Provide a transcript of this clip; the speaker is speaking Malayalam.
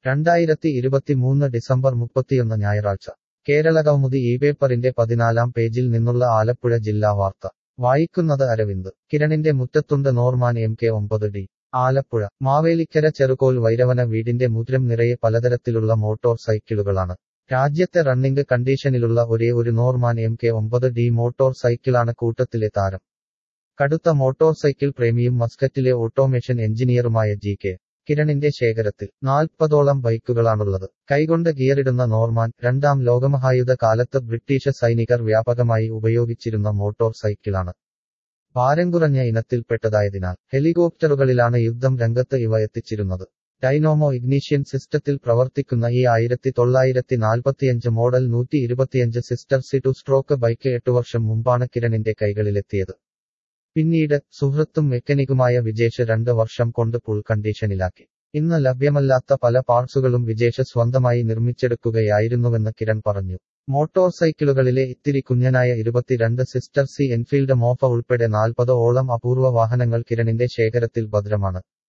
രണ്ടായിരത്തി ഇരുപത്തിമൂന്ന് ഡിസംബർ മുപ്പത്തിയൊന്ന് ഞായറാഴ്ച കേരള കൗമുദി ഈ പേപ്പറിന്റെ പതിനാലാം പേജിൽ നിന്നുള്ള ആലപ്പുഴ ജില്ലാ വാർത്ത വായിക്കുന്നത് അരവിന്ദ് കിരണിന്റെ മുറ്റത്തുണ്ട് നോർമാൻ എം കെ ഒമ്പത് ഡി ആലപ്പുഴ മാവേലിക്കര ചെറുകോൽ വൈരവന വീടിന്റെ മുദ്രം നിറയെ പലതരത്തിലുള്ള മോട്ടോർ സൈക്കിളുകളാണ് രാജ്യത്തെ റണ്ണിംഗ് കണ്ടീഷനിലുള്ള ഒരേ ഒരു നോർമാൻ എം കെ ഒമ്പത് ഡി മോട്ടോർ സൈക്കിളാണ് കൂട്ടത്തിലെ താരം കടുത്ത മോട്ടോർ സൈക്കിൾ പ്രേമിയും മസ്കറ്റിലെ ഓട്ടോമേഷൻ എഞ്ചിനീയറുമായ ജി കെ കിരണിന്റെ ശേഖരത്തിൽ നാൽപ്പതോളം ബൈക്കുകളാണുള്ളത് കൈകൊണ്ട് ഗിയറിടുന്ന നോർമാൻ രണ്ടാം ലോകമഹായുധ കാലത്ത് ബ്രിട്ടീഷ് സൈനികർ വ്യാപകമായി ഉപയോഗിച്ചിരുന്ന മോട്ടോർ സൈക്കിളാണ് ഭാരം കുറഞ്ഞ ഇനത്തിൽപ്പെട്ടതായതിനാൽ ഹെലികോപ്റ്ററുകളിലാണ് യുദ്ധം രംഗത്ത് ഇവ എത്തിച്ചിരുന്നത് ഡൈനോമോ ഇഗ്നീഷ്യൻ സിസ്റ്റത്തിൽ പ്രവർത്തിക്കുന്ന ഈ ആയിരത്തി തൊള്ളായിരത്തി നാൽപ്പത്തിയഞ്ച് മോഡൽ നൂറ്റി ഇരുപത്തിയഞ്ച് സിസ്റ്റർ സി ടു സ്ട്രോക്ക് ബൈക്ക് എട്ടു വർഷം മുമ്പാണ് കിരണിന്റെ കൈകളിലെത്തിയത് പിന്നീട് സുഹൃത്തും മെക്കാനിക്കുമായ വിജേഷ് രണ്ട് വർഷം കൊണ്ട് ഫുൾ കണ്ടീഷനിലാക്കി ഇന്ന് ലഭ്യമല്ലാത്ത പല പാർട്സുകളും വിജേഷ് സ്വന്തമായി നിർമ്മിച്ചെടുക്കുകയായിരുന്നുവെന്ന് കിരൺ പറഞ്ഞു മോട്ടോർ സൈക്കിളുകളിലെ ഇത്തിരി കുഞ്ഞനായ ഇരുപത്തിരണ്ട് സിസ്റ്റർ സി എൻഫീൽഡ് മോഫ ഉൾപ്പെടെ നാൽപ്പത് ഓളം അപൂർവ വാഹനങ്ങൾ കിരണിന്റെ ശേഖരത്തിൽ ഭദ്രമാണ്